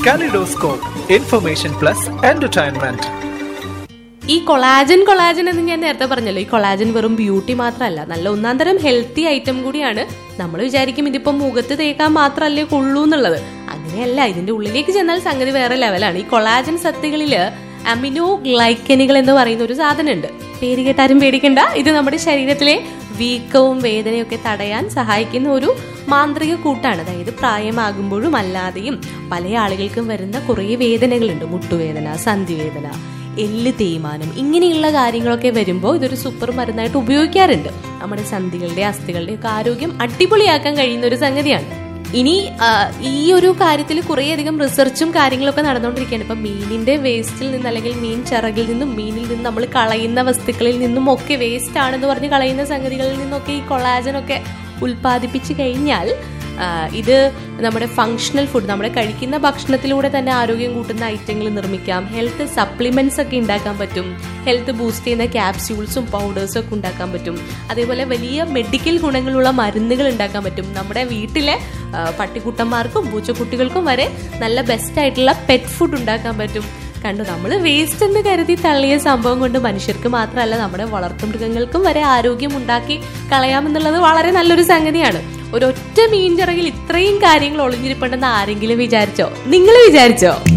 kaleidoscope information plus entertainment ഈ collagen collagen എന്ന് ഞാൻ നേരത്തെ പറഞ്ഞല്ലോ ഈ കൊളാജൻ വെറും ബ്യൂട്ടി മാത്രമല്ല നല്ല ഒന്നാം തരം ഹെൽത്തി ഐറ്റം കൂടിയാണ് നമ്മൾ വിചാരിക്കും ഇതിപ്പോ മുഖത്ത് തേക്കാൻ മാത്രമല്ലേ കൊള്ളൂ എന്നുള്ളത് അങ്ങനെയല്ല ഇതിന്റെ ഉള്ളിലേക്ക് ചെന്നാൽ സംഗതി വേറെ ലെവലാണ് ഈ കൊളാജൻ സത്തുകളില് അമിനോ ഗ്ലൈക്കനുകൾ എന്ന് പറയുന്ന ഒരു സാധനമുണ്ട് പേര് കേട്ടാരും പേടിക്കണ്ട ഇത് നമ്മുടെ ശരീരത്തിലെ വീക്കവും വേദനയൊക്കെ തടയാൻ സഹായിക്കുന്ന ഒരു മാന്ത്രിക കൂട്ടാണ് അതായത് പ്രായമാകുമ്പോഴും അല്ലാതെയും പല ആളുകൾക്കും വരുന്ന കുറേ വേദനകളുണ്ട് മുട്ടുവേദന സന്ധിവേദന എല്ല് തേയ്മാനം ഇങ്ങനെയുള്ള കാര്യങ്ങളൊക്കെ വരുമ്പോൾ ഇതൊരു സൂപ്പർ മരുന്നായിട്ട് ഉപയോഗിക്കാറുണ്ട് നമ്മുടെ സന്ധികളുടെ അസ്ഥികളുടെ ഒക്കെ ആരോഗ്യം അടിപൊളിയാക്കാൻ കഴിയുന്ന ഒരു സംഗതിയാണ് ഇനി ആ, ഈ ഒരു കാര്യത്തിൽ കുറേയധികം റിസർച്ചും കാര്യങ്ങളൊക്കെ നടന്നുകൊണ്ടിരിക്കുകയാണ് ഇപ്പൊ മീനിന്റെ വേസ്റ്റിൽ നിന്ന് അല്ലെങ്കിൽ മീൻ ചിറകിൽ നിന്നും മീനിൽ നിന്ന് നമ്മൾ കളയുന്ന വസ്തുക്കളിൽ നിന്നും ഒക്കെ വേസ്റ്റ് ആണെന്ന് പറഞ്ഞ് കളയുന്ന സംഗതികളിൽ നിന്നൊക്കെ ഈ കൊളാജനൊക്കെ ഉൽപ്പാദിപ്പിച്ചു കഴിഞ്ഞാൽ ആ, ഇത് നമ്മുടെ ഫങ്ഷണൽ ഫുഡ് നമ്മുടെ കഴിക്കുന്ന ഭക്ഷണത്തിലൂടെ തന്നെ ആരോഗ്യം കൂട്ടുന്ന ഐറ്റങ്ങൾ നിർമ്മിക്കാം ഹെൽത്ത് സപ്ലിമെന്റ്സ് ഒക്കെ ഉണ്ടാക്കാൻ പറ്റും ഹെൽത്ത് ബൂസ്റ്റ് ചെയ്യുന്ന ക്യാപ്സ്യൂൾസും പൗഡേഴ്സും ഒക്കെ ഉണ്ടാക്കാൻ പറ്റും അതേപോലെ വലിയ മെഡിക്കൽ ഗുണങ്ങളുള്ള മരുന്നുകൾ ഉണ്ടാക്കാൻ പറ്റും നമ്മുടെ വീട്ടിലെ ആ, പട്ടിക്കുട്ടന്മാർക്കും പൂച്ചക്കുട്ടികൾക്കും വരെ നല്ല ബെസ്റ്റ് ആയിട്ടുള്ള പെറ്റ് ഫുഡ് ഉണ്ടാക്കാൻ പറ്റും കണ്ടു നമ്മൾ വേസ്റ്റ് എന്ന് കരുതി തള്ളിയ സംഭവം കൊണ്ട് മനുഷ്യർക്ക് മാത്രമല്ല നമ്മുടെ വളർത്തുമൃഗങ്ങൾക്കും വരെ ആരോഗ്യം ഉണ്ടാക്കി കളയാമെന്നുള്ളത് വളരെ നല്ലൊരു സംഗതിയാണ് ഒരൊറ്റ മീൻ ചിറകിൽ ഇത്രയും കാര്യങ്ങൾ ഒളിഞ്ഞിരിപ്പുണ്ടെന്ന് ആരെങ്കിലും വിചാരിച്ചോ നിങ്ങൾ വിചാരിച്ചോ